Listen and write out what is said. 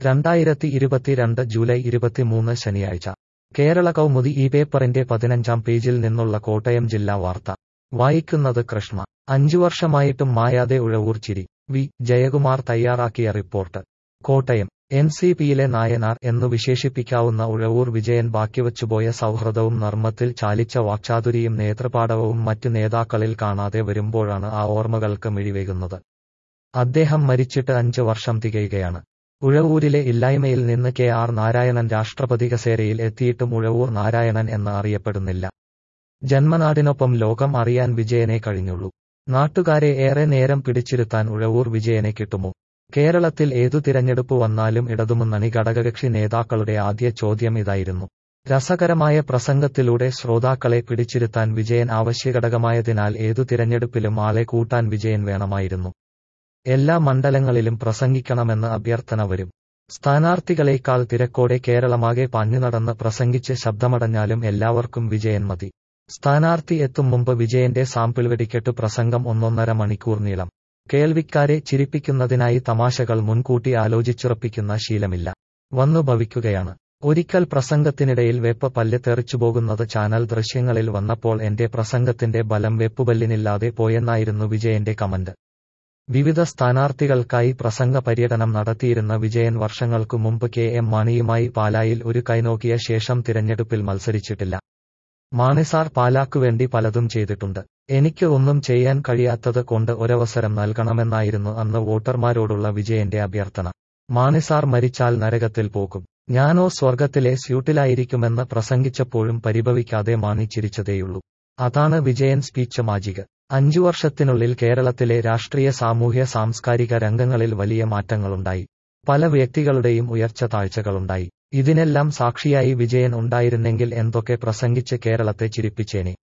രണ്ടായിരത്തി ഇരുപത്തിരണ്ട് ജൂലൈ ഇരുപത്തിമൂന്ന് ശനിയാഴ്ച കേരള കൗമുദി ഈ പേപ്പറിന്റെ പതിനഞ്ചാം പേജിൽ നിന്നുള്ള കോട്ടയം ജില്ലാ വാർത്ത വായിക്കുന്നത് കൃഷ്ണ അഞ്ചു വർഷമായിട്ടും മായാതെ ഉഴവൂർ ചിരി വി ജയകുമാർ തയ്യാറാക്കിയ റിപ്പോർട്ട് കോട്ടയം എൻ സി പിയിലെ നായനാർ എന്നു വിശേഷിപ്പിക്കാവുന്ന ഉഴവൂർ വിജയൻ ബാക്കിവച്ചുപോയ സൗഹൃദവും നർമ്മത്തിൽ ചാലിച്ച വാക്ചാതുരിയും നേതൃപാടവവും മറ്റു നേതാക്കളിൽ കാണാതെ വരുമ്പോഴാണ് ആ ഓർമ്മകൾക്ക് മിഴിവേകുന്നത് അദ്ദേഹം മരിച്ചിട്ട് അഞ്ച് വർഷം തികയുകയാണ് ഉഴവൂരിലെ ഇല്ലായ്മയിൽ നിന്ന് കെ ആർ നാരായണൻ രാഷ്ട്രപതി കസേരയിൽ എത്തിയിട്ടും ഉഴവൂർ നാരായണൻ എന്ന് അറിയപ്പെടുന്നില്ല ജന്മനാടിനൊപ്പം ലോകം അറിയാൻ വിജയനെ കഴിഞ്ഞുള്ളൂ നാട്ടുകാരെ ഏറെ നേരം പിടിച്ചിരുത്താൻ ഉഴവൂർ വിജയനെ കിട്ടുമോ കേരളത്തിൽ ഏതു തിരഞ്ഞെടുപ്പ് വന്നാലും ഇടതുമുന്നണി ഘടകകക്ഷി നേതാക്കളുടെ ആദ്യ ചോദ്യം ഇതായിരുന്നു രസകരമായ പ്രസംഗത്തിലൂടെ ശ്രോതാക്കളെ പിടിച്ചിരുത്താൻ വിജയൻ ആവശ്യഘടകമായതിനാൽ ഏതു തിരഞ്ഞെടുപ്പിലും ആളെ കൂട്ടാൻ വിജയൻ വേണമായിരുന്നു എല്ലാ മണ്ഡലങ്ങളിലും പ്രസംഗിക്കണമെന്ന് അഭ്യർത്ഥന വരും സ്ഥാനാർത്ഥികളെക്കാൾ തിരക്കോടെ കേരളമാകെ പാഞ്ഞു നടന്ന് പ്രസംഗിച്ച് ശബ്ദമടഞ്ഞാലും എല്ലാവർക്കും വിജയൻ മതി സ്ഥാനാർത്ഥി എത്തും മുമ്പ് വിജയന്റെ സാമ്പിൾ വെടിക്കെട്ട് പ്രസംഗം ഒന്നൊന്നര മണിക്കൂർ നീളം കേൾവിക്കാരെ ചിരിപ്പിക്കുന്നതിനായി തമാശകൾ മുൻകൂട്ടി ആലോചിച്ചുറപ്പിക്കുന്ന ശീലമില്ല വന്നു ഭവിക്കുകയാണ് ഒരിക്കൽ പ്രസംഗത്തിനിടയിൽ വെപ്പ് പല്ല് തെറിച്ചുപോകുന്നത് ചാനൽ ദൃശ്യങ്ങളിൽ വന്നപ്പോൾ എന്റെ പ്രസംഗത്തിന്റെ ബലം വെപ്പുപല്ലിനില്ലാതെ പോയെന്നായിരുന്നു വിജയന്റെ കമന്റ് വിവിധ സ്ഥാനാർത്ഥികൾക്കായി പ്രസംഗ പര്യടനം നടത്തിയിരുന്ന വിജയൻ വർഷങ്ങൾക്കു മുമ്പ് കെ എം മാണിയുമായി പാലായിൽ ഒരു കൈനോക്കിയ ശേഷം തിരഞ്ഞെടുപ്പിൽ മത്സരിച്ചിട്ടില്ല മാണിസാർ പാലാക്കുവേണ്ടി പലതും ചെയ്തിട്ടുണ്ട് എനിക്ക് ഒന്നും ചെയ്യാൻ കഴിയാത്തത് കൊണ്ട് ഒരവസരം നൽകണമെന്നായിരുന്നു അന്ന് വോട്ടർമാരോടുള്ള വിജയന്റെ അഭ്യർത്ഥന മാണിസാർ മരിച്ചാൽ നരകത്തിൽ പോകും ഞാനോ സ്വർഗത്തിലെ സ്യൂട്ടിലായിരിക്കുമെന്ന് പ്രസംഗിച്ചപ്പോഴും പരിഭവിക്കാതെ മാണി ചിരിച്ചതേയുള്ളൂ അതാണ് വിജയൻ സ്പീച്ച് മാജിക് അഞ്ചു വർഷത്തിനുള്ളിൽ കേരളത്തിലെ രാഷ്ട്രീയ സാമൂഹ്യ സാംസ്കാരിക രംഗങ്ങളിൽ വലിയ മാറ്റങ്ങളുണ്ടായി പല വ്യക്തികളുടെയും ഉയർച്ച താഴ്ചകളുണ്ടായി ഇതിനെല്ലാം സാക്ഷിയായി വിജയൻ ഉണ്ടായിരുന്നെങ്കിൽ എന്തൊക്കെ പ്രസംഗിച്ച് കേരളത്തെ ചിരിപ്പിച്ചേനെ